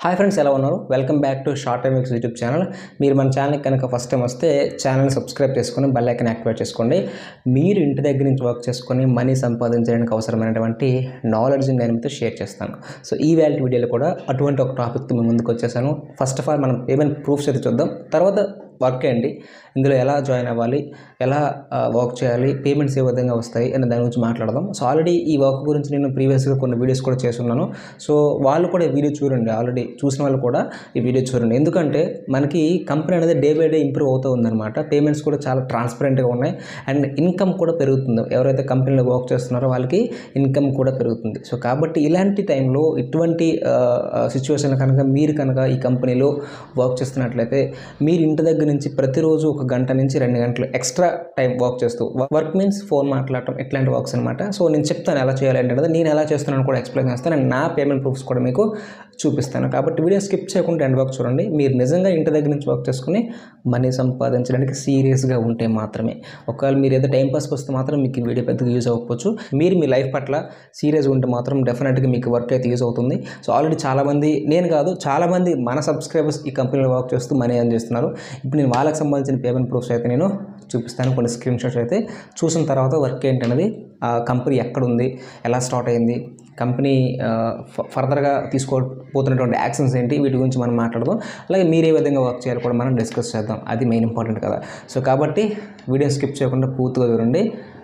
hi friends ఎలా ఉన్నారు welcome back to short time X YouTube channel మీరు మన ఛానల్కి కనుక ఫస్ట్ టైం వస్తే ఛానల్ని సబ్స్క్రైబ్ చేసుకొని బెల్ ఐకన్ యాక్టివేట్ చేసుకోండి మీరు ఇంటి దగ్గర నుంచి వర్క్ చేసుకొని మనీ సంపాదించడానికి అవసరమైనటువంటి నాలెడ్జ్ నేను మీతో షేర్ చేస్తాను సో ఈ వ్యాలిటీ వీడియోలో కూడా అటువంటి ఒక టాపిక్తో మేము ముందుకు వచ్చేసాను ఫస్ట్ ఆఫ్ ఆల్ మనం పేమెంట్ ప్రూఫ్స్ అయితే చూద్దాం తర్వాత వర్క్ ఏంటి ఇందులో ఎలా జాయిన్ అవ్వాలి ఎలా వర్క్ చేయాలి పేమెంట్స్ ఏ విధంగా వస్తాయి అనే దాని గురించి మాట్లాడదాం సో ఆల్రెడీ ఈ వర్క్ గురించి నేను ప్రీవియస్గా కొన్ని వీడియోస్ కూడా చేస్తున్నాను సో వాళ్ళు కూడా ఈ వీడియో చూడండి ఆల్రెడీ చూసిన వాళ్ళు కూడా ఈ వీడియో చూడండి ఎందుకంటే మనకి కంపెనీ అనేది డే బై డే ఇంప్రూవ్ అవుతూ ఉందన్నమాట పేమెంట్స్ కూడా చాలా ట్రాన్స్పరెంట్గా ఉన్నాయి అండ్ ఇన్కమ్ కూడా పెరుగుతుంది ఎవరైతే కంపెనీలో వర్క్ చేస్తున్నారో వాళ్ళకి ఇన్కమ్ కూడా పెరుగుతుంది సో కాబట్టి ఇలాంటి టైంలో ఇటువంటి సిచ్యువేషన్ కనుక మీరు కనుక ఈ కంపెనీలో వర్క్ చేస్తున్నట్లయితే మీరు ఇంటి దగ్గర నుంచి ప్రతిరోజు ఒక గంట నుంచి రెండు గంటలు ఎక్స్ట్రా టైం వర్క్ చేస్తూ వర్క్ మీన్స్ ఫోన్ మాట్లాడటం ఇట్లాంటి వర్క్స్ అనమాట సో నేను చెప్తాను ఎలా చేయాలి అంటే నేను ఎలా చేస్తున్నాను కూడా ఎక్స్ప్లెయిన్ చేస్తాను అండ్ నా పేమెంట్ ప్రూఫ్స్ కూడా మీకు చూపిస్తాను కాబట్టి వీడియో స్కిప్ చేయకుండా ఎండ్ వర్క్ చూడండి మీరు నిజంగా ఇంటి దగ్గర నుంచి వర్క్ చేసుకుని మనీ సంపాదించడానికి సీరియస్గా ఉంటే మాత్రమే ఒకవేళ మీరు ఏదో టైం పాస్ వస్తే మాత్రం మీకు ఈ వీడియో పెద్దగా యూజ్ అవ్వకపోవచ్చు మీరు మీ లైఫ్ పట్ల సీరియస్గా ఉంటే మాత్రం డెఫినెట్గా మీకు వర్క్ అయితే యూజ్ అవుతుంది సో ఆల్రెడీ చాలామంది నేను కాదు చాలామంది మన సబ్స్క్రైబర్స్ ఈ కంపెనీలో వర్క్ చేస్తూ మనీ ఎర్న్ చేస్తున్నారు ఇప్పుడు నేను వాళ్ళకి సంబంధించిన పేమెంట్ ప్రూఫ్స్ అయితే నేను చూపిస్తాను కొన్ని స్క్రీన్ షాట్స్ అయితే చూసిన తర్వాత వర్క్ ఏంటనేది ఆ కంపెనీ ఎక్కడ ఉంది ఎలా స్టార్ట్ అయింది కంపెనీ ఫర్దర్గా తీసుకోబోతున్నటువంటి యాక్షన్స్ ఏంటి వీటి గురించి మనం మాట్లాడదాం అలాగే మీరు ఏ విధంగా వర్క్ చేయాలి కూడా మనం డిస్కస్ చేద్దాం అది మెయిన్ ఇంపార్టెంట్ కదా సో కాబట్టి వీడియో స్కిప్ చేయకుండా పూర్తిగా చూడండి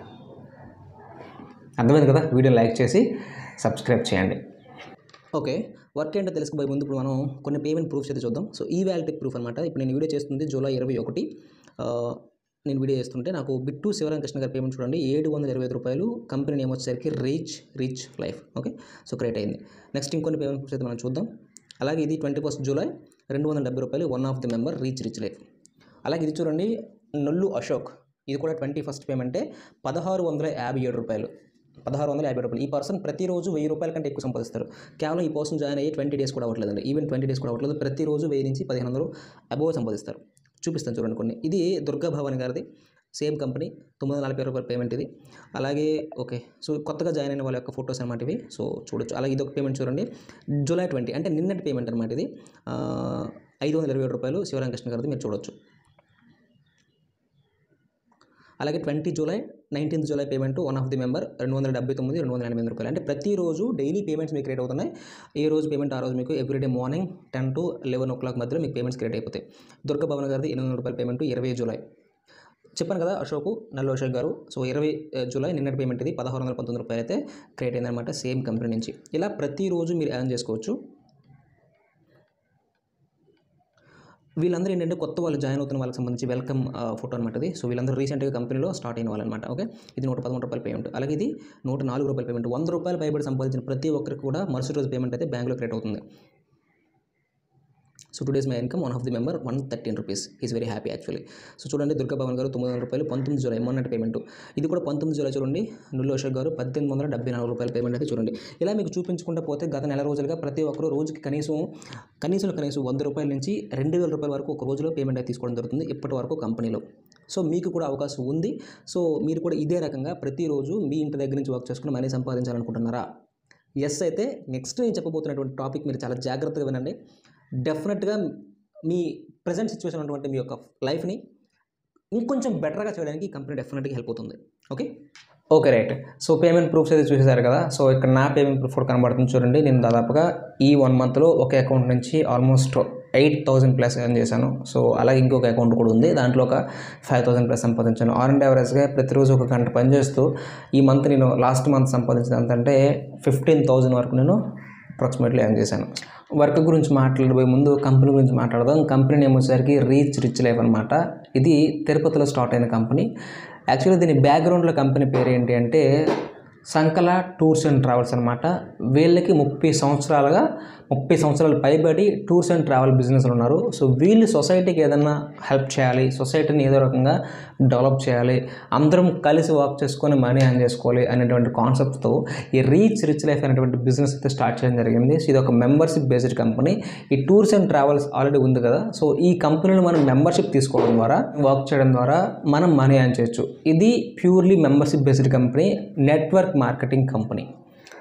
అర్థమైంది కదా వీడియో లైక్ చేసి సబ్స్క్రైబ్ చేయండి ఓకే వర్క్ ఏంటో తెలుసుకోబోయే ముందు ఇప్పుడు మనం కొన్ని పేమెంట్ ప్రూఫ్స్ అయితే చూద్దాం సో ఈ వ్యాలిటీ ప్రూఫ్ అనమాట ఇప్పుడు నేను వీడియో చేస్తుంది జూలై ఇరవై ఒకటి ఆ, నేను వీడియో చేస్తుంటే నాకు బిట్టు శివరామకృష్ణ గారి పేమెంట్ చూడండి ఏడు వందల ఇరవై ఐదు రూపాయలు కంపెనీ నేమ్ వచ్చేసరికి reach rich life okay so create అయింది నెక్స్ట్ ఇంకొన్ని పేమెంట్ ప్రూఫ్స్ అయితే మనం చూద్దాం అలాగే ఇది ట్వంటీ ఫస్ట్ జూలై రెండు వందల డెబ్బై రూపాయలు one of the member reach rich life అలాగే ఇది చూడండి నొల్లు అశోక్ ఇది కూడా ట్వంటీ ఫస్ట్ పేమెంటే పదహారు వందల యాభై ఏడు రూపాయలు పదహారు వందల యాభై రూపాయలు ఈ పర్సన్ ప్రతిరోజు వెయ్యి రూపాయల కంటే ఎక్కువ సంపాదిస్తారు కేవలం ఈ పర్సన్ జాయిన్ అయ్యి ట్వంటీ డేస్ కూడా అవ్వట్లేదండి ఈవెన్ ట్వంటీ డేస్ కూడా అవ్వట్లేదు ప్రతిరోజు వెయ్యి నుంచి పదిహేను వందలు అబోవ్ సంపాదిస్తారు చూపిస్తాను చూడండి కొన్ని ఇది దుర్గా భవన్ గారిది సేమ్ కంపెనీ తొమ్మిది వందల నలభై రూపాయల పేమెంట్ ఇది అలాగే ఓకే సో కొత్తగా జాయిన్ అయిన వాళ్ళ యొక్క ఫొటోస్ అనమాట ఇవి సో చూడొచ్చు అలాగే ఇది ఒక పేమెంట్ చూడండి జూలై ట్వంటీ అంటే నిన్నటి పేమెంట్ అనమాట ఇది ఆ, ఐదు వందల ఇరవై ఏడు రూపాయలు శివరామకృష్ణ గారిది మీరు చూడొచ్చు అలాగే twenty July nineteenth July payment one of the member రెండు వందల డెబ్బై తొమ్మిది రెండు వందల ఎనభై రూపాయలు అంటే ప్రతిరోజు డైలీ పేమెంట్స్ మీకు క్రియేట్ అవుతున్నాయి ఏ రోజు పేమెంట్ ఆ రోజు మీకు everyday morning ten to eleven o'clock మధ్యలో మీకు పేమెంట్స్ క్రియేట్ అయిపోతాయి దుర్గా భవన్ గారిది ఎనిమిది వందల రూపాయల పేమెంట్ ఇరవై జూలై చెప్పాను కదా అశోక్ నల్లు అశోక్ గారు సో ఇరవై జూలై నిన్నటి పేమెంట్ ఇది పదహారు వందల పంతొమ్మిది రూపాయలు అయితే క్రియేట్ అయిందనమాట సేమ్ కంపెనీ నుంచి ఇలా ప్రతిరోజు మీరు ఎర్న్ చేసుకోవచ్చు వీళ్ళందరూ ఏంటంటే కొత్త వాళ్ళు జాయిన్ అవుతున్న వాళ్ళకి సంబంధించి వెల్కమ్ ఫోటో అనమాట ఇది సో వీళ్ళందరూ రీసెంట్గా కంపెనీలో స్టార్ట్ అయిన వాళ్ళు అనమాట ఓకే ఇది నూట పదమూడు రూపాయల పేమెంట్ అలాగే ఇది నూట నాలుగు రూపాయల పేమెంట్ వంద రూపాయలు పైబడి సంపాదించిన ప్రతి ఒక్కరికి కూడా మరుసటి రోజు పేమెంట్ అయితే బ్యాంక్లో క్రియేట్ అవుతుంది so two days my income one of the member one thirteen rupees is very happy actually so చూడండి దుర్గా భవన్ గారు తొమ్మిది వందల రూపాయలు పంతొమ్మిది జూలై మొన్నటి పేమెంట్ ఇది కూడా పంతొమ్మిది జూలై చూడండి నుల్లు అశోక్ గారు పద్దెనిమిది వందల డెబ్బై నాలుగు రూపాయల పేమెంట్ అయితే చూడండి ఇలా మీకు చూపించుకుంటూ పోతే గత నెల రోజులుగా ప్రతి ఒక్కరు రోజుకి కనీసం కనీసం కనీసం వంద రూపాయల నుంచి రెండు వేల రూపాయల వరకు ఒక రోజులో పేమెంట్ అయితే తీసుకోవడం జరుగుతుంది ఇప్పటి వరకు కంపెనీలో సో మీకు కూడా అవకాశం ఉంది సో మీరు కూడా ఇదే రకంగా ప్రతిరోజు మీ ఇంటి దగ్గర నుంచి వర్క్ చేసుకుని మనీ సంపాదించాలనుకుంటున్నారా ఎస్ అయితే నెక్స్ట్ నేను చెప్పబోతున్నటువంటి టాపిక్ మీరు చాలా జాగ్రత్తగా వినండి డెఫినెట్గా మీ ప్రజెంట్ సిచ్యువేషన్ ఉన్నటువంటి మీ యొక్క లైఫ్ని ఇంకొంచెం బెటర్గా చేయడానికి ఈ కంపెనీ డెఫినెట్గా హెల్ప్ అవుతుంది okay okay right so payment proofs అయితే చూసేశారు కదా సో ఇక్కడ నా పేమెంట్ ప్రూఫ్ కూడా కనబడుతుంది చూడండి నేను దాదాపుగా ఈ వన్ మంత్లో ఒక అకౌంట్ నుంచి almost eight thousand plus earn చేశాను సో అలాగే ఇంకొక అకౌంట్ కూడా ఉంది దాంట్లో ఒక ఫైవ్ థౌసండ్ ప్లస్ సంపాదించాను ఆన్ అండ్ యావరేజ్గా ప్రతిరోజు ఒక గంట పని చేస్తూ ఈ మంత్ నేను లాస్ట్ మంత్ సంపాదించిన ఎంత అంటే ఫిఫ్టీన్ థౌసండ్ వరకు నేను అప్రాక్సిమేట్లీ ఎర్న్ చేశాను వర్క్ గురించి మాట్లాడబోయే ముందు కంపెనీ గురించి మాట్లాడదాం కంపెనీ నేమ్ వచ్చేసరికి రీచ్ రిచ్ లైఫ్ అనమాట ఇది తిరుపతిలో స్టార్ట్ అయిన కంపెనీ యాక్చువల్లీ దీని బ్యాక్గ్రౌండ్లో కంపెనీ పేరు ఏంటి అంటే సంకల టూర్స్ అండ్ ట్రావెల్స్ అనమాట వీళ్ళకి ముప్పై సంవత్సరాలుగా ముప్పై సంవత్సరాలు పైబడి టూర్స్ అండ్ ట్రావెల్ బిజినెస్లు ఉన్నారు సో వీళ్ళు సొసైటీకి ఏదన్నా హెల్ప్ చేయాలి సొసైటీని ఏదో రకంగా డెవలప్ చేయాలి అందరం కలిసి వర్క్ చేసుకొని మనీ ఎర్న్ చేసుకోవాలి అనేటువంటి కాన్సెప్ట్తో ఈ రీచ్ రిచ్ లైఫ్ అనేటువంటి బిజినెస్ అయితే స్టార్ట్ చేయడం జరిగింది సో ఇది ఒక మెంబర్షిప్ బేస్డ్ కంపెనీ ఈ టూర్స్ అండ్ ట్రావెల్స్ ఆల్రెడీ ఉంది కదా సో ఈ కంపెనీలో మనం మెంబర్షిప్ తీసుకోవడం ద్వారా వర్క్ చేయడం ద్వారా మనం మనీ ఎర్న్ చేయొచ్చు ఇది purely membership based company network marketing company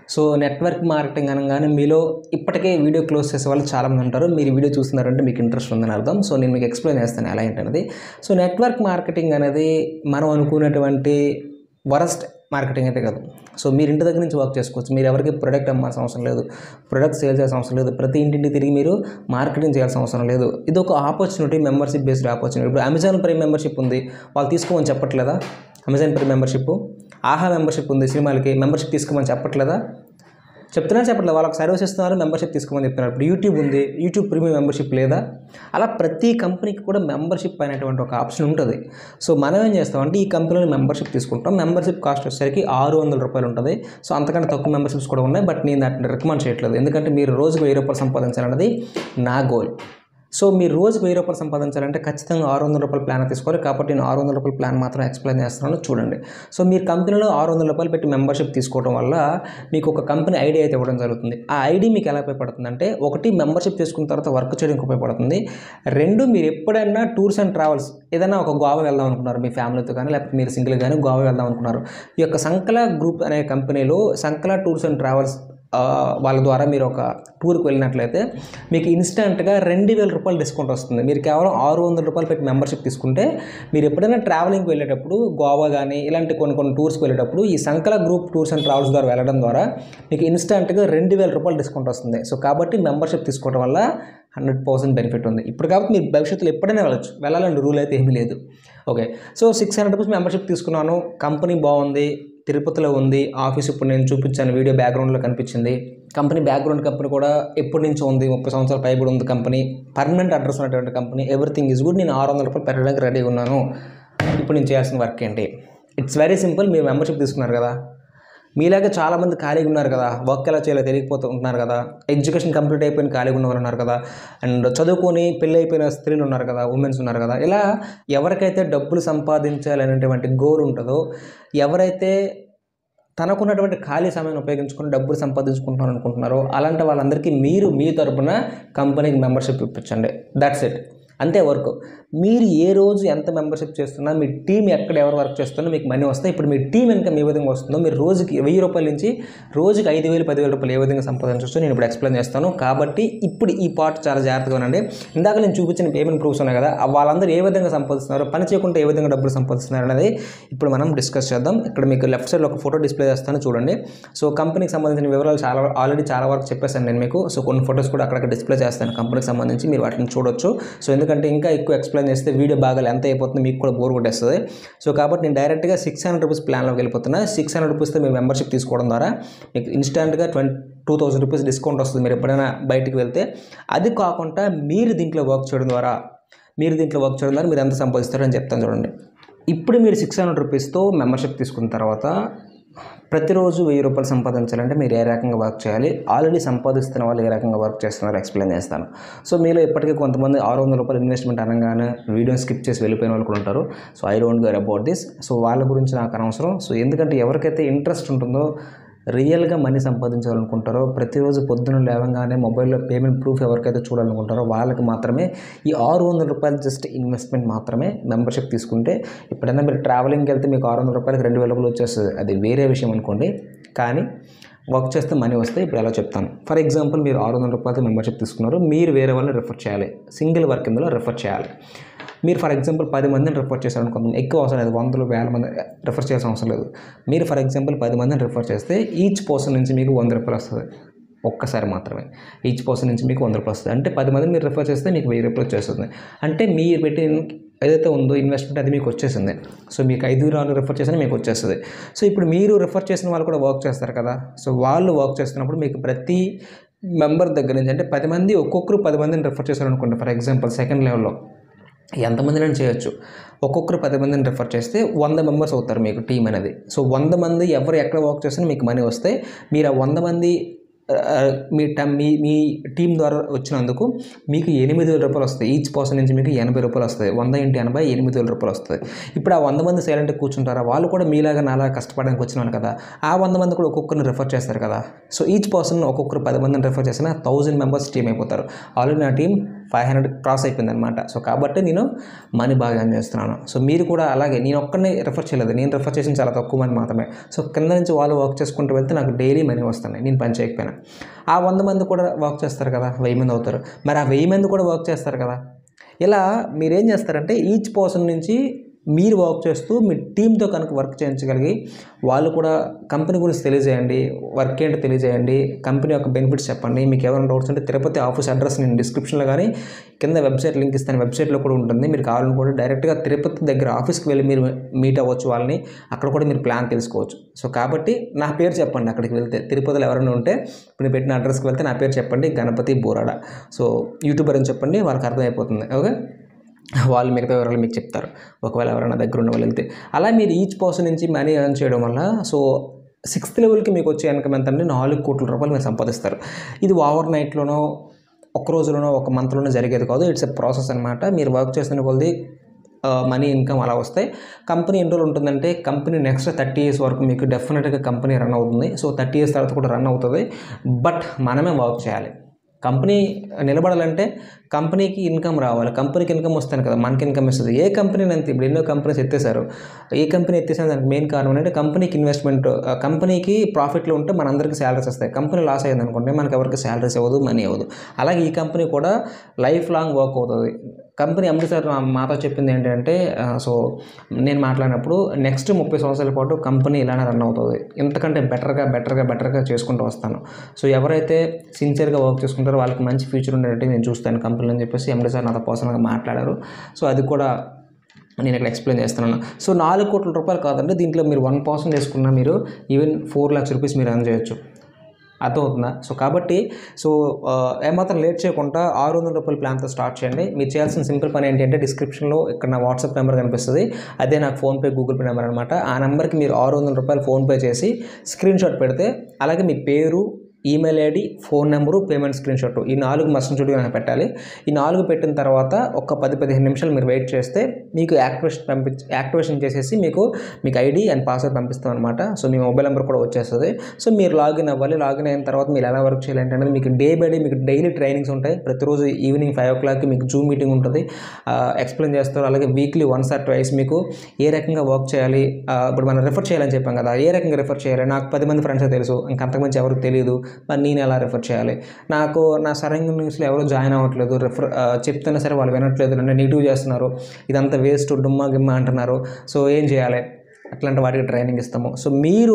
so network marketing అనగానే మీలో ఇప్పటికే వీడియో క్లోజ్ చేసే వాళ్ళు చాలామంది ఉంటారు మీరు ఈ వీడియో చూస్తున్నారంటే మీకు ఇంట్రెస్ట్ ఉందని అర్థం సో నేను మీకు ఎక్స్ప్లెయిన్ చేస్తాను ఎలా ఏంటనేది సో నెట్వర్క్ మార్కెటింగ్ అనేది మనం అనుకున్నటువంటి వరస్ట్ మార్కెటింగ్ అయితే కాదు సో మీరు ఇంటి దగ్గర నుంచి వర్క్ చేసుకోవచ్చు మీరు ఎవరికి ప్రొడక్ట్ అమ్మాల్సిన అవసరం లేదు ప్రొడక్ట్ సేల్ చేయాల్సిన అవసరం లేదు ప్రతి ఇంటింటి తిరిగి మీరు మార్కెటింగ్ చేయాల్సిన అవసరం లేదు ఇది ఒక ఆపర్చునిటీ మెంబర్షిప్ బేస్డ్ ఆపర్చునిటీ ఇప్పుడు అమెజాన్ ప్రైమ్ మెంబర్షిప్ ఉంది వాళ్ళు తీసుకోమని చెప్పట్లేదా Amazon Prime membership Aha membership ఉంది సినిమాలకి మెంబర్షిప్ తీసుకోమని చెప్పట్లేదా చెప్తున్నారు చెప్పట్లేదు వాళ్ళకి సర్వీస్ ఇస్తున్నారు మెంబర్షిప్ తీసుకోమని చెప్తున్నారు ఇప్పుడు యూట్యూబ్ ఉంది యూట్యూబ్ ప్రీమియం మెంబర్షిప్ లేదా అలా ప్రతి కంపెనీకి కూడా మెంబర్షిప్ అనేటువంటి ఒక ఆప్షన్ ఉంటుంది సో మనం ఏం చేస్తామంటే ఈ కంపెనీలో మెంబర్షిప్ తీసుకుంటాం మెంబర్షిప్ కాస్ట్ వచ్చేసరికి ఆరు వందల రూపాయలు ఉంటుంది సో అంతకంటే తక్కువ మెంబర్షిప్స్ కూడా ఉన్నాయి బట్ నేను దాన్ని రికమెండ్ చేయట్లేదు ఎందుకంటే మీరు రోజుకు వెయ్యి రూపాయలు సంపాదించాలన్నది నా గోల్ సో మీరు రోజుకు వెయ్యి రూపాయలు సంపాదించాలంటే ఖచ్చితంగా ఆరు వందల రూపాయల ప్లాన్ తీసుకోవాలి కాబట్టి నేను ఆరు వందల రూపాయల ప్లాన్ మాత్రం ఎక్స్ప్లెయిన్ చేస్తున్నాను చూడండి సో మీరు కంపెనీలో ఆరు వందల రూపాయలు పెట్టి మెంబర్షిప్ తీసుకోవడం వల్ల మీకు ఒక కంపెనీ ఐడి అయితే ఇవ్వడం జరుగుతుంది ఆ ఐడి మీకు ఎలా ఉపయోగపడుతుంది అంటే ఒకటి మెంబర్షిప్ తీసుకున్న తర్వాత వర్క్ చేయడానికి ఉపయోగపడుతుంది రెండు మీరు ఎప్పుడైనా టూర్స్ అండ్ ట్రావెల్స్ ఏదైనా ఒక గోవా వెళ్దాం అనుకున్నారు మీ ఫ్యామిలీతో కానీ లేకపోతే మీరు సింగిల్ కానీ గోవా వెళ్దాం అనుకున్నారు ఈ యొక్క సంకల గ్రూప్ అనే కంపెనీలో సంకల టూర్స్ అండ్ ట్రావెల్స్ ఆ, వాళ్ళ ద్వారా మీరు ఒక టూర్కి వెళ్ళినట్లయితే మీకు ఇన్స్టెంట్గా రెండు వేల రూపాయలు డిస్కౌంట్ వస్తుంది మీరు కేవలం ఆరు వందల రూపాయలు పెట్టి మెంబర్షిప్ తీసుకుంటే మీరు ఎప్పుడైనా ట్రావెలింగ్కి వెళ్ళేటప్పుడు గోవా కానీ ఇలాంటి కొన్ని కొన్ని టూర్స్కి వెళ్ళేటప్పుడు ఈ సంకల గ్రూప్ టూర్స్ అండ్ ట్రావెల్స్ ద్వారా వెళ్ళడం ద్వారా మీకు ఇన్స్టెంట్గా రెండు వేల రూపాయలు డిస్కౌంట్ వస్తుంది సో కాబట్టి మెంబర్షిప్ తీసుకోవడం వల్ల హండ్రెడ్ పర్సెంట్ బెనిఫిట్ ఉంది ఇప్పుడు కాబట్టి మీరు భవిష్యత్తులో ఎప్పుడైనా వెళ్ళచ్చు వెళ్ళాలని రూల్ అయితే ఏమీ లేదు okay so six hundred rupees membership తీసుకున్నాను కంపెనీ బాగుంది తిరుపతిలో ఉంది ఆఫీస్ ఇప్పుడు నేను చూపించాను వీడియో బ్యాక్గ్రౌండ్లో కనిపించింది కంపెనీ బ్యాక్గ్రౌండ్ కంపెనీ కూడా ఎప్పటి నుంచో ఉంది ముప్పై సంవత్సరాల పైబడి ఉంది కంపెనీ పర్మనెంట్ అడ్రస్ ఉన్నటువంటి కంపెనీ ఎవ్రీథింగ్ ఈజ్ గుడ్ నేను ఆరు వందల రూపాయలు పెట్టడానికి రెడీగా ఉన్నాను ఇప్పుడు నేను చేయాల్సిన వర్క్ ఏంటి ఇట్స్ వెరీ సింపుల్ మీరు మెంబర్షిప్ తీసుకున్నారు కదా మీలాగే చాలామంది ఖాళీగా ఉన్నారు కదా వర్క్ ఎలా చేయాలో తెలియకపోతూ ఉంటున్నారు కదా ఎడ్యుకేషన్ కంప్లీట్ అయిపోయిన ఖాళీగా ఉన్నవారు ఉన్నారు కదా అండ్ చదువుకొని పెళ్ళి అయిపోయిన స్త్రీలు ఉన్నారు కదా ఉమెన్స్ ఉన్నారు కదా ఇలా ఎవరికైతే డబ్బులు సంపాదించాలనేటువంటి గోల్ ఉంటుందో ఎవరైతే తనకున్నటువంటి ఖాళీ సమయాన్ని ఉపయోగించుకొని డబ్బులు సంపాదించుకుంటున్నారు అనుకుంటున్నారో అలాంటి వాళ్ళందరికీ మీరు మీ తరపున కంపెనీకి మెంబర్షిప్ ఇప్పించండి దట్స్ ఇట్ అంతే వర్క్ మీరు ఏ రోజు ఎంత మెంబర్షిప్ చేస్తున్నా మీ టీం ఎక్కడ ఎవరు వర్క్ చేస్తున్నా మీకు మనీ వస్తాయి ఇప్పుడు మీ టీం ఇన్కమ్ ఏ విధంగా వస్తుందో మీరు రోజుకి వెయ్యి రూపాయల నుంచి రోజుకి ఐదు వేలు పదివేల రూపాయలు ఏ విధంగా సంపాదించవచ్చు నేను ఇప్పుడు ఎక్స్ప్లెయిన్ చేస్తాను కాబట్టి ఇప్పుడు ఈ పార్ట్ చాలా జాగ్రత్తగా ఉండండి ఇందాక నేను చూపించిన పేమెంట్ ప్రూఫ్స్ ఉన్నాయి కదా ఆ వాళ్ళందరూ ఏ విధంగా సంపాదిస్తున్నారు పని చేయకుండా ఏ విధంగా డబ్బులు సంపాదిస్తున్నారు అనేది ఇప్పుడు మనం డిస్కస్ చేద్దాం ఇక్కడ మీకు లెఫ్ట్ సైడ్లో ఒక ఫోటో డిస్ప్లే చేస్తాను చూడండి సో కంపెనీకి సంబంధించిన వివరాలు చాలా ఆల్రెడీ చాలా వరకు చెప్పేశాను నేను మీకు సో కొన్ని ఫొటోస్ కూడా అక్కడక్కడ డిస్ప్లే చేస్తాను కంపెనీకి సంబంధించి మీరు వాటిని చూడొచ్చు సో ఎందుకంటే ఇంకా ఎక్కువ ఎక్స్ప్లెయిన్ చేస్తే వీడియో బాగా ఎంత అయిపోతుంది మీకు కూడా బోర్ కొట్టేస్తుంది సో కాబట్టి నేను డైరెక్ట్గా సిక్స్ హండ్రెడ్ రూపీస్ ప్లాన్లోకి వెళ్ళిపోతున్నా సిక్స్ హండ్రెడ్ రూపీస్తో మీరు మెంబర్షిప్ తీసుకోవడం ద్వారా మీకు ఇన్స్టాంట్గా twenty two thousand rupees discount వస్తుంది మీరు ఎప్పుడైనా బయటికి వెళ్తే అది కాకుండా మీరు దీంట్లో వర్క్ చేయడం ద్వారా మీరు దీంట్లో వర్క్ చేయడం ద్వారా మీరు ఎంత సంపాదిస్తారో అని చెప్తాను చూడండి ఇప్పుడు మీరు సిక్స్ హండ్రెడ్ రూపీస్తో మెంబర్షిప్ తీసుకున్న తర్వాత ప్రతిరోజు వెయ్యి రూపాయలు సంపాదించాలంటే మీరు ఏ రకంగా వర్క్ చేయాలి ఆల్రెడీ సంపాదిస్తున్న వాళ్ళు ఏ రకంగా వర్క్ చేస్తున్నారో ఎక్స్ప్లెయిన్ చేస్తాను సో మీలో ఇప్పటికీ కొంతమంది ఆరు వందల రూపాయలు ఇన్వెస్ట్మెంట్ అనగానే వీడియోని స్కిప్ చేసి వెళ్ళిపోయిన వాళ్ళు కూడా ఉంటారు so I don't care about this so వాళ్ళ గురించి నాకు అనవసరం సో ఎందుకంటే ఎవరికైతే ఇంట్రెస్ట్ ఉంటుందో రియల్గా మనీ సంపాదించాలనుకుంటారో ప్రతిరోజు పొద్దున లేవగానే మొబైల్లో పేమెంట్ ప్రూఫ్ ఎవరికైతే చూడాలనుకుంటారో వాళ్ళకి మాత్రమే ఈ ఆరు వందల రూపాయలు జస్ట్ ఇన్వెస్ట్మెంట్ మాత్రమే మెంబర్షిప్ తీసుకుంటే ఎప్పుడైనా మీరు ట్రావెలింగ్కి వెళ్తే మీకు ఆరు వందల రూపాయలకి రెండు వేల రూపాయలు వచ్చేస్తుంది అది వేరే విషయం అనుకోండి కానీ వర్క్ చేస్తే మనీ వస్తే ఇప్పుడు ఎలా చెప్తాను ఫర్ ఎగ్జాంపుల్ మీరు ఆరు వందల రూపాయలతో మెంబర్షిప్ తీసుకున్నారు మీరు వేరే వాళ్ళని రిఫర్ చేయాలి సింగిల్ వర్క్ ఇందులో రిఫర్ చేయాలి మీరు ఫర్ ఎగ్జాంపుల్ పది మందిని రిఫర్ చేశారు కొంత ఎక్కువ అవసరం లేదు వందలు వేల మంది రిఫర్ చేయాల్సిన అవసరం లేదు మీరు ఫర్ ఎగ్జాంపుల్ పది మందిని రిఫర్ చేస్తే ఈచ్ పర్సన్ నుంచి మీకు వంద రూపాయలు వస్తుంది ఒక్కసారి మాత్రమే ఈచ్ పర్సన్ నుంచి మీకు వంద రూపాయలు వస్తుంది అంటే పది మందిని మీరు రిఫర్ చేస్తే మీకు వెయ్యి రూపాయలు వచ్చేస్తుంది అంటే మీరు పెట్టి ఏదైతే ఉందో ఇన్వెస్ట్మెంట్ అది మీకు వచ్చేసింది సో మీకు ఐదు రాళ్ళు రిఫర్ చేసినా మీకు వచ్చేస్తుంది సో ఇప్పుడు మీరు రిఫర్ చేసిన వాళ్ళు కూడా వర్క్ చేస్తారు కదా సో వాళ్ళు వర్క్ చేస్తున్నప్పుడు మీకు ప్రతి మెంబర్ దగ్గర నుంచి అంటే పది మంది ఒక్కొక్కరు పది మందిని రిఫర్ చేశారు అనుకోండి ఫర్ ఎగ్జాంపుల్ సెకండ్ లెవెల్లో ఎంతమందినైనా చేయొచ్చు ఒక్కొక్కరు పది మందిని రిఫర్ చేస్తే వంద మెంబర్స్ అవుతారు మీకు టీం అనేది సో వంద మంది ఎవరు ఎక్కడ వర్క్ చేసినా మీకు మనీ వస్తే మీరు ఆ వంద మంది ఆ, మీ టైం మీ మీ టీం ద్వారా వచ్చినందుకు మీకు ఎనిమిది వేల రూపాయలు వస్తాయి ఈచ్ పర్సన్ నుంచి మీకు ఎనభై రూపాయలు వస్తాయి వంద ఇంటి ఎనభై ఎనిమిది వేల రూపాయలు వస్తుంది ఇప్పుడు ఆ వంద మంది సైలెంట్గా కూర్చుంటారా వాళ్ళు కూడా మీలాగా నాలా కష్టపడడానికి వచ్చిన వాళ్ళు కదా ఆ వంద మంది కూడా ఒక్కొక్కరిని రిఫర్ చేస్తారు కదా సో ఈచ్ పర్సన్ ఒక్కొక్కరు పది మందిని రిఫర్ చేసిన థౌజండ్ మెంబర్స్ టీం అయిపోతారు ఆల్రెడీ నా టీం ఫైవ్ హండ్రెడ్ క్రాస్ అయిపోయింది అనమాట సో కాబట్టి నేను మనీ బాగా ఎర్న్ చేస్తున్నాను సో మీరు కూడా అలాగే నేను ఒక్కడిని రెఫర్ చేయలేదు నేను రెఫర్ చేసిన చాలా తక్కువ మంది మాత్రమే సో కింద నుంచి వాళ్ళు వర్క్ చేసుకుంటూ వెళ్తే నాకు డైలీ మనీ వస్తున్నాయి నేను పని చేయకపోయినా ఆ వంద మంది కూడా వర్క్ చేస్తారు కదా వెయ్యి మంది అవుతారు మరి ఆ వెయ్యి మంది కూడా వర్క్ చేస్తారు కదా ఇలా మీరేం చేస్తారంటే ఈచ్ పర్సన్ నుంచి మీరు వర్క్ చేస్తూ మీ టీంతో కనుక వర్క్ చేయించగలిగి వాళ్ళు కూడా కంపెనీ గురించి తెలియజేయండి వర్క్ ఏంటో తెలియజేయండి కంపెనీ యొక్క బెనిఫిట్స్ చెప్పండి మీకు ఎవరైనా డౌట్స్ ఉంటే తిరుపతి ఆఫీస్ అడ్రస్ నేను డిస్క్రిప్షన్లో కానీ కింద వెబ్సైట్ లింక్ ఇస్తాను వెబ్సైట్లో కూడా ఉంటుంది మీరు కావాలనుకుంటే డైరెక్ట్గా తిరుపతి దగ్గర ఆఫీస్కి వెళ్ళి మీరు మీట్ అవ్వచ్చు వాళ్ళని అక్కడ కూడా మీరు ప్లాన్ తెలుసుకోవచ్చు సో కాబట్టి నా పేరు చెప్పండి అక్కడికి వెళ్తే తిరుపతిలో ఎవరైనా ఉంటే ఇప్పుడు నేను పెట్టిన అడ్రస్కి వెళ్తే నా పేరు చెప్పండి గణపతి బోరాడ సో యూట్యూబర్ అని చెప్పండి వాళ్ళకి అర్థమైపోతుంది ఓకే వాళ్ళు మిగతా వివరాలు మీకు చెప్తారు ఒకవేళ ఎవరైనా దగ్గర ఉన్న వాళ్ళు వెళ్తే అలా మీరు ఈచ్ పర్సన్ నుంచి మనీ ఎర్న్ చేయడం వల్ల సో సిక్స్త్ లెవెల్కి మీకు వచ్చే ఇన్కమ్ ఎంత అంటే నాలుగు కోట్ల రూపాయలు మీరు సంపాదిస్తారు ఇది ఓవర్ నైట్లోనో ఒక రోజులోనో ఒక మంత్లోనో జరిగేది కాదు ఇట్స్ ఎ ప్రాసెస్ అనమాట మీరు వర్క్ చేస్తున్న కొద్ది మనీ ఇన్కమ్ అలా వస్తాయి కంపెనీ ఎన్ని రోజులు ఉంటుందంటే కంపెనీ నెక్స్ట్ థర్టీ ఇయర్స్ వరకు మీకు డెఫినెట్గా కంపెనీ రన్ అవుతుంది సో థర్టీ ఇయర్స్ తర్వాత కూడా రన్ అవుతుంది బట్ మనమే వర్క్ చేయాలి కంపెనీ నిలబడాలంటే కంపెనీకి ఇన్కమ్ రావాలి కంపెనీకి ఇన్కమ్ వస్తాను కదా మనకి ఇన్కమ్ ఇస్తుంది ఏ కంపెనీ అంతే ఇప్పుడు ఎన్నో కంపెనీస్ ఎత్తేసారు ఏ కంపెనీ ఎత్తేసారు దానికి మెయిన్ కారణం ఏంటంటే కంపెనీకి ఇన్వెస్ట్మెంట్ కంపెనీకి ప్రాఫిట్లో ఉంటే మనందరికీ శాలరీస్ వస్తాయి కంపెనీ లాస్ అయ్యింది అనుకుంటే మనకి ఎవరికి శాలరీస్ ఇవ్వదు మనీ ఇవ్వదు అలాగే ఈ కంపెనీ కూడా లైఫ్ లాంగ్ వర్క్ అవుతుంది కంపెనీ ఎండి సార్ మాతో చెప్పింది ఏంటంటే ఆ, సో నేను మాట్లాడినప్పుడు నెక్స్ట్ ముప్పై సంవత్సరాల పాటు కంపెనీ ఇలానే రన్ అవుతుంది ఇంతకంటే బెటర్గా బెటర్గా బెటర్గా చేసుకుంటూ వస్తాను సో ఎవరైతే సిన్సియర్గా వర్క్ చేసుకుంటారో వాళ్ళకి మంచి ఫ్యూచర్ ఉండేటట్టు నేను చూస్తాను కంపెనీలో అని చెప్పేసి ఎండి సార్ నాతో పర్సనల్గా మాట్లాడారు సో అది కూడా నేను ఇక్కడ ఎక్స్ప్లెయిన్ చేస్తున్నాను సో నాలుగు కోట్ల రూపాయలు కాదండి దీంట్లో మీరు వన్ పర్సెంట్ చేసుకున్నా మీరు ఈవెన్ ఫోర్ ల్యాక్స్ రూపీస్ మీరు ఎర్న్ చేయొచ్చు అర్థమవుతుందా సో కాబట్టి సో ఆ, ఏమాత్రం లేట్ చేయకుండా ఆరు వందల రూపాయల ప్లాన్తో స్టార్ట్ చేయండి మీరు చేయాల్సిన సింపుల్ పని ఏంటంటే డిస్క్రిప్షన్లో ఇక్కడ నా వాట్సాప్ నెంబర్ కనిపిస్తుంది అదే నాకు ఫోన్పే గూగుల్ పే నెంబర్ అనమాట ఆ నెంబర్కి మీరు ఆరు వందల రూపాయలు ఫోన్పే చేసి స్క్రీన్ షాట్ పెడితే అలాగే మీ పేరు email ID phone number payment screenshot ఈ నాలుగు మస్ట్ చూడగా నాకు పెట్టాలి ఈ నాలుగు పెట్టిన తర్వాత ఒక పది పదిహేను నిమిషాలు మీరు వెయిట్ చేస్తే మీకు యాక్టివేషన్ పంపి యాక్టివేషన్ చేసేసి మీకు మీకు ఐడి అండ్ పాస్వర్డ్ పంపిస్తాం అనమాట సో మీ మొబైల్ నెంబర్ కూడా వచ్చేస్తుంది సో మీరు లాగిన్ అవ్వాలి లాగిన్ అయిన తర్వాత మీరు ఎలా వర్క్ చేయాలి అంటే మీకు డే బై డే మీకు డైలీ ట్రైనింగ్స్ ఉంటాయి ప్రతిరోజు ఈవినింగ్ ఫైవ్ ఓ క్లాక్కి మీకు జూమ్ మీటింగ్ ఉంటుంది ఎక్స్ప్లెయిన్ చేస్తారు అలాగే వీక్లీ వన్స్ ఆర్ ట్వైస్ మీకు ఏ రకంగా వర్క్ చేయాలి ఆ, ఇప్పుడు మనం రిఫర్ చేయాలని చెప్పాం కదా ఏ రకంగా రిఫర్ చేయాలి నాకు పది మంది ఫ్రెండ్స్ తెలుసు ఇంకా అంతకుమించి ఎవరికి తెలియదు మరి నేను ఎలా రిఫర్ చేయాలి నాకు నా సరైన న్యూస్లో ఎవరు జాయిన్ అవ్వట్లేదు రిఫర్ ఆ, చెప్తున్నా సరే వాళ్ళు వినట్లేదు నన్ను నెగిటివ్ చేస్తున్నారు ఇదంతా వేస్ట్ డుమ్మా గిమ్మ అంటున్నారు సో ఏం చేయాలి అట్లాంటి వాటికి ట్రైనింగ్ ఇస్తాము సో మీరు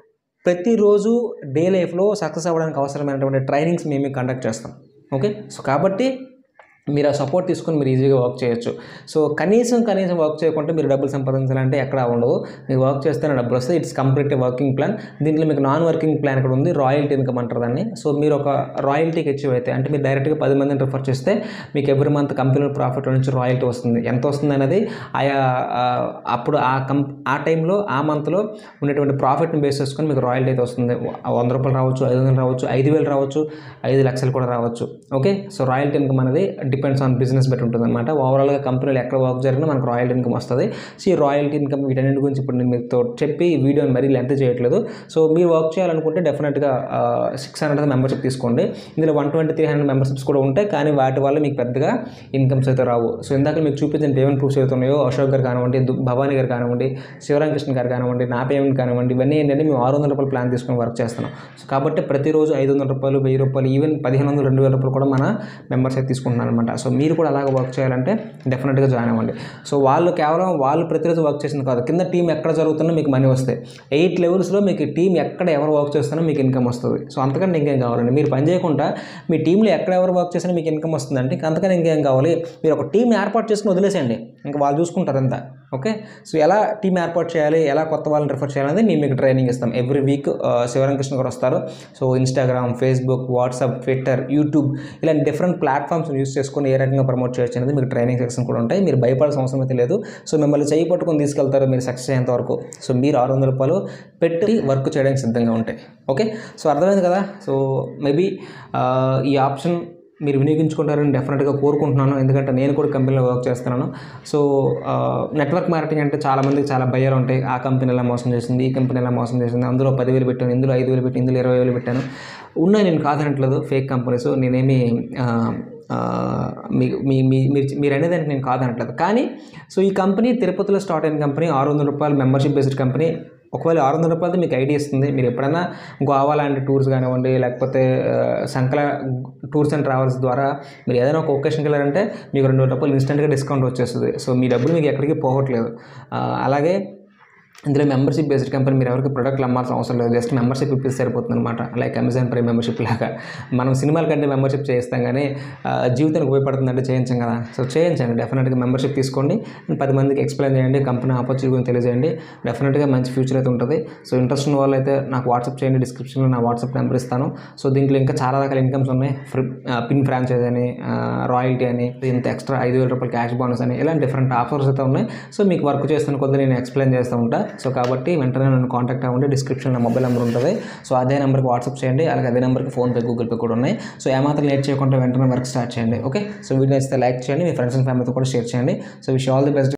ప్రతిరోజు డే లైఫ్లో సక్సెస్ అవ్వడానికి అవసరమైనటువంటి ట్రైనింగ్స్ మేము కండక్ట్ చేస్తాం ఓకే సో కాబట్టి మీరు ఆ సపోర్ట్ తీసుకొని మీరు ఈజీగా వర్క్ చేయొచ్చు సో కనీసం కనీసం వర్క్ చేయకుండా మీరు డబ్బులు సంపాదించాలంటే ఎక్కడ ఉండదు మీరు వర్క్ చేస్తేనే డబ్బులు వస్తాయి ఇట్స్ కంప్లీట్ వర్కింగ్ ప్లాన్ దీంట్లో మీకు నాన్ వర్కింగ్ ప్లాన్ ఇక్కడ ఉంది రాయల్టీ ఇన్కమ్ అంటారు దాన్ని సో మీరు ఒక రాయల్టీకి అచీవ్ అయితే అంటే మీరు డైరెక్ట్గా పది మందిని రిఫర్ చేస్తే మీకు ఎవ్రీ మంత్ కంపెనీ ప్రాఫిట్ నుంచి రాయల్టీ వస్తుంది ఎంత వస్తుంది అనేది ఆయా ఆ, అప్పుడు ఆ కం ఆ టైంలో ఆ మంత్లో ఉండేటువంటి ప్రాఫిట్ని బేస్ చేసుకొని మీకు రాయల్టీ అయితే వస్తుంది వంద రూపాయలు రావచ్చు ఐదు వందలు రావచ్చు ఐదు వేలు రావచ్చు ఐదు లక్షలు కూడా రావచ్చు ఓకే సో రాయల్టీ ఇన్కమ్ అనేది డిపెండ్స్ ఆన్ బిజినెస్ బట్టి ఉంటుంది అనమాట ఓవరాల్గా కంపెనీలు ఎక్కడ వర్క్ జరిగినా మనకు రాయల్టీ ఇన్కమ్ వస్తుంది సో ఈ రాయల్టీ ఇన్కమ్ వీటన్నిటి గురించి ఇప్పుడు నేను మీతో చెప్పి ఈ వీడియోని మరీ లెంత్ చేయట్లేదు సో మీరు వర్క్ చేయాలనుకుంటే డెఫినెట్గా సిక్స్ హండ్రెడ్ మెంబర్షిప్ తీసుకోండి ఇందులో one twenty three hundred memberships కూడా ఉంటాయి కానీ వాటి వల్ల మీకు పెద్దగా ఇన్కమ్స్ అయితే రావు సో ఇందాక మీకు చూపించిన పేమెంట్ ప్రూఫ్స్ ఏవైతే ఉన్నాయో అశోక్ గారు కానివ్వండి దు- భవానీ గారు కానివ్వండి శివరామకృష్ణ గారు కానివ్వండి నా పేమెంట్ కానివ్వండి ఇవన్నీ ఏంటంటే మేము ఆరు వందల రూపాయలు ప్లాన్ తీసుకొని వర్క్ చేస్తున్నాం సో కాబట్టి ప్రతిరోజు ఐదు వందల రూపాయలు వెయ్యి రూపాయలు ఈవెన్ పదిహేను వందలు రెండు వేల రూపాయలు కూడా మన మెంబర్స్ అయితే తీసుకుంటున్నారు అనమాట సో మీరు కూడా అలాగ వర్క్ చేయాలంటే డెఫినెట్గా జాయిన్ అవ్వండి సో వాళ్ళు కేవలం వాళ్ళు ప్రతిరోజు వర్క్ చేసింది కాదు కింద టీం ఎక్కడ జరుగుతున్నా మీకు మనీ వస్తాయి ఎయిట్ లెవెల్స్లో మీకు టీం ఎక్కడ ఎవరు వర్క్ చేస్తున్నా మీకు ఇన్కమ్ వస్తుంది సో అంతకంటే ఇంకేం కావాలండి మీరు పని చేయకుండా మీ టీంలో ఎక్కడ ఎవరు వర్క్ చేసినా మీకు ఇన్కమ్ వస్తుందంటే ఇంకా అంతకన్నా ఇంకేం కావాలి మీరు ఒక టీం ఏర్పాటు చేసుకుని వదిలేసేయండి ఇంకా వాళ్ళు చూసుకుంటారు అంతా ఓకే సో ఎలా టీం ఏర్పాటు చేయాలి ఎలా కొత్త వాళ్ళని రిఫర్ చేయాలనేది మేము మీకు ట్రైనింగ్ ఇస్తాం ఎవ్రీ వీక్ శివరామకృష్ణ గారు వస్తారు so Instagram Facebook WhatsApp Twitter YouTube ఇలాంటి డిఫరెంట్ ప్లాట్ఫామ్స్ యూస్ చేసుకొని ఏ రకంగా ప్రమోట్ చేయొచ్చు అనేది మీకు ట్రైనింగ్ సెక్షన్ కూడా ఉంటాయి మీరు భయపడాల్సిన అవసరం అయితే లేదు సో మిమ్మల్ని చేయి పట్టుకొని తీసుకెళ్తారు మీరు సక్సెస్ అయ్యేంత వరకు సో మీరు ఆరు వందల రూపాయలు పెట్టి వర్క్ చేయడానికి సిద్ధంగా ఉంటాయి ఓకే సో అర్థమైంది కదా సో మేబీ ఈ ఆప్షన్ మీరు వినియోగించుకుంటారని డెఫినెట్గా కోరుకుంటున్నాను ఎందుకంటే నేను కూడా కంపెనీలో వర్క్ చేస్తున్నాను సో నెట్వర్క్ మార్కెటింగ్ అంటే చాలా మందికి చాలా భయాలు ఉంటాయి ఆ కంపెనీ ఎలా మోసం చేసింది ఈ కంపెనీ ఎలా మోసం చేసింది అందులో పదివేలు పెట్టాను ఇందులో ఐదు వేలు పెట్టి ఇందులో ఇరవై వేలు పెట్టాను ఉన్నాయి నేను కాదనట్లేదు ఫేక్ కంపెనీస్ నేనేమి ఆ, ఆ, మీ మీ మీ మీరు మీరు అనేదానికి నేను కాదనట్లేదు కానీ సో ఈ కంపెనీ తిరుపతిలో స్టార్ట్ అయిన కంపెనీ ఆరు వందల రూపాయలు మెంబర్షిప్ బేస్డ్ కంపెనీ ఒకవేళ ఆరు వందల రూపాయలతో మీకు ఐడియా ఇస్తుంది మీరు ఎప్పుడైనా గోవా లాంటి టూర్స్ కానివ్వండి లేకపోతే ఆ, సంకల టూర్స్ అండ్ ట్రావెల్స్ ద్వారా మీరు ఏదైనా ఒక ఒకేషన్కి వెళ్ళారంటే మీకు రెండు వందల రూపాయలు ఇన్స్టెంట్గా డిస్కౌంట్ వచ్చేస్తుంది సో మీ డబ్బులు మీకు ఎక్కడికి పోవట్లేదు ఆ, అలాగే ఇందులో మెంబర్షిప్ బేస్డ్ కంపెనీ మీరు ఎవరికి ప్రొడక్ట్లు అమ్మాల్సిన అవసరం లేదు జస్ట్ మెంబర్షిప్ ఇప్పిస్తే సరిపోతుంది అనమాట లైక్ అమెజాన్ ప్రైమ్ మెంబర్షిప్ లాగా మనం సినిమాల కంటే మెంబర్షిప్ చేస్తాం కానీ ఆ, జీవితానికి ఉపయోగపడుతుందంటే చేయించాం కదా సో చేయించండి డెఫినెట్గా మెంబర్షిప్ తీసుకోండి పది మందికి ఎక్స్ప్లెయిన్ చేయండి కంపెనీ ఆపర్చునిటీ గురించి తెలియజేయండి డెఫినెట్గా మంచి ఫ్యూచర్ అయితే ఉంటుంది సో ఇంట్రెస్ట్ ఉన్న వాళ్ళు అయితే నాకు వాట్సాప్ చేయండి డిస్క్రిప్షన్లో నా వాట్సాప్ నెంబర్ ఇస్తాను సో దీంట్లో ఇంకా చాలా రకాల ఇన్కమ్స్ ఉన్నాయి ఫ్రీ పిన్ ఫ్రాంచైజ్ అని రాయల్టీ అని ఇంత ఎక్స్ట్రా ఐదు వేల రూపాయలు క్యాష్ బోనస్ అని ఇలాంటి డిఫరెంట్ ఆఫర్స్ అయితే ఉన్నాయి సో మీకు వర్క్ చేస్తున్న కొద్ది నేను ఎక్స్ప్లెయిన్ చేస్తూ ఉంటా సో కాబట్టి వెంటనే నన్ను కాంటాక్ట్ అవ్వండి డిస్క్రిప్షన్లో మొబైల్ నెంబర్ ఉంటుంది సో అదే నెంబర్కి వాట్సాప్ చేయండి అలాగే అదే నెంబర్కి ఫోన్పే గూగుల్ పే కూడా ఉన్నాయి సో ఏమాత్రం లేట్ చేయకుండా వెంటనే వర్క్ స్టార్ట్ చేయండి ఓకే సో వీడియో నచ్చితే లైక్ చేయండి మీ ఫ్రెండ్స్ అండ్ ఫ్యామిలీతో కూడా షేర్ చేయండి so wish all the best